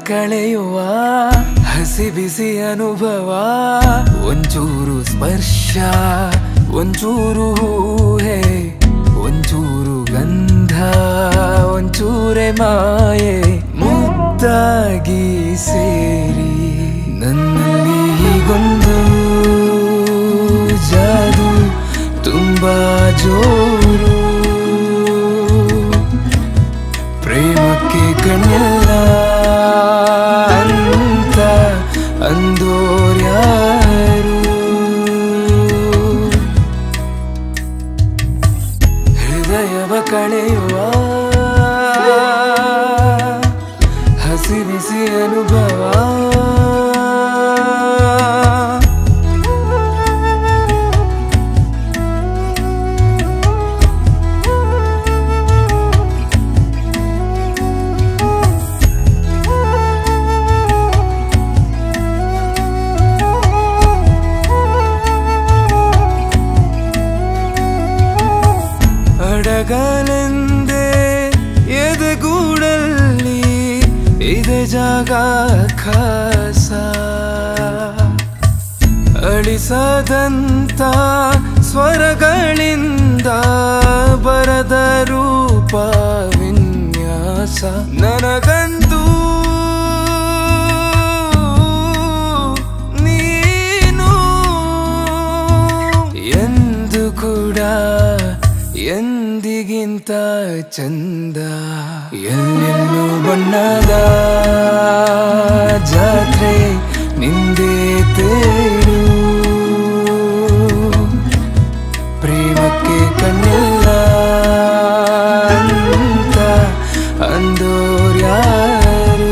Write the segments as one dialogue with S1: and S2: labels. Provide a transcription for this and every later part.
S1: ಕಳೆಯುವ ಹಸಿ ಬಿಸಿ ಅನುಭವ ಒಂಚೂರು ಸ್ಪರ್ಶ ಒಂಚೂರು ಹೂಹೆ ಒಂಚೂರು ಗಂಧ ಒಂಚೂರೆ ಮಾಯೆ ಮುದ್ದಾಗಿ ಸೇರಿ ನನ್ನಲ್ಲಿ ಹೀಗೊಂದು ಜಾದು ತುಂಬಾ ಜೋರು ಪ್ರೇಮಕ್ಕೆ ಕಣ್ಣಿಲ್ಲ ಅಂತ ಅಂದೋರ್ಯಾರು ಹೃದಯವ ಕಳೆಯುವ ಹಸಿ ಬಿಸಿ ಅನುಭವ ಅಡಗಲೆಂದೇ ಎದೆಗೂಡಲ್ಲಿ ಇದೆ ಜಾಗ ಖಾಸ ಅಳಿಸದಂತ ಸ್ವರಗಳಿಂದ ಬರದ ರೂಪ ವಿನ್ಯಾಸ ನನಗಂತೂ ನೀನು ಎಂದು ಕೂಡ ಎಂದಿಗಿಂತ ಚಂದ ಎಲ್ಲೆಲ್ಲೂ ಬಣ್ಣದ ಜಾತ್ರೆ ನಿಂದೇ ತೇರು ಪ್ರೇಮಕ್ಕೆ ಕಣ್ಣಿಲ್ಲ ಅಂತ ಅಂದೋರ್ಯಾರು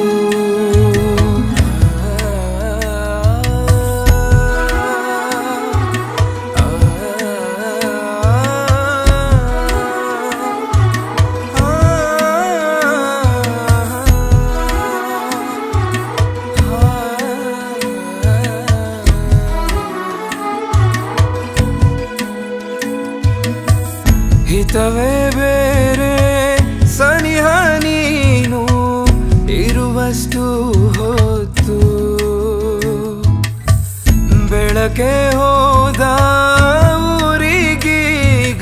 S1: ಹಿತವೇ ಬೇರೆ ಸನಿಹ ನೀನು ಇರುವಷ್ಟು ಹೊತ್ತು ಬೆಳಕೆ ಹೋದ ಊರಿಗೀಗ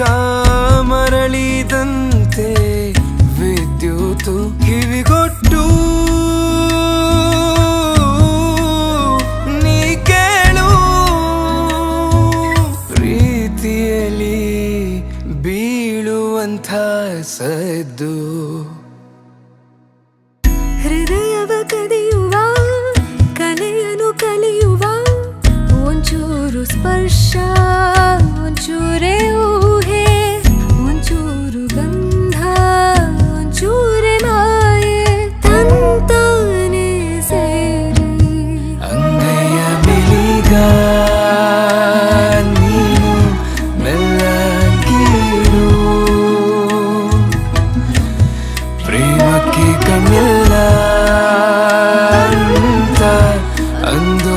S1: ಮರಳಿದಂತೆ ವಿದ್ಯುತ್ ಕಿವಿಗೊಟ್ಟು ನೀ ಕೇಳು ಪ್ರೀತಿಯಲ್ಲಿ ಬೀಳುವಂಥ ಸದ್ದು
S2: ಹೃದಯವ ಕದಿಯುವ ಕಲೆಯನು ಕಲಿಯುವ ಒಂಚೂರು ಸ್ಪರ್ಶ ಒಂಚೂರೇ ಊಹೆ ಒಂಚೂರು ಗಂಧ ಒಂಚೂರೆ ಮಾಯೆ ತಂತಾನೆ ಸೇರಿ
S1: ಅಂಗೈಯ ಬಿಳಿಗ ನೀನು ಮೆಲ್ಲಗೀರು ಪ್ರೇಮಕ್ಕೆ ಕಣ್ಣಿಲ್ಲ ಅಂತ ಅಂದು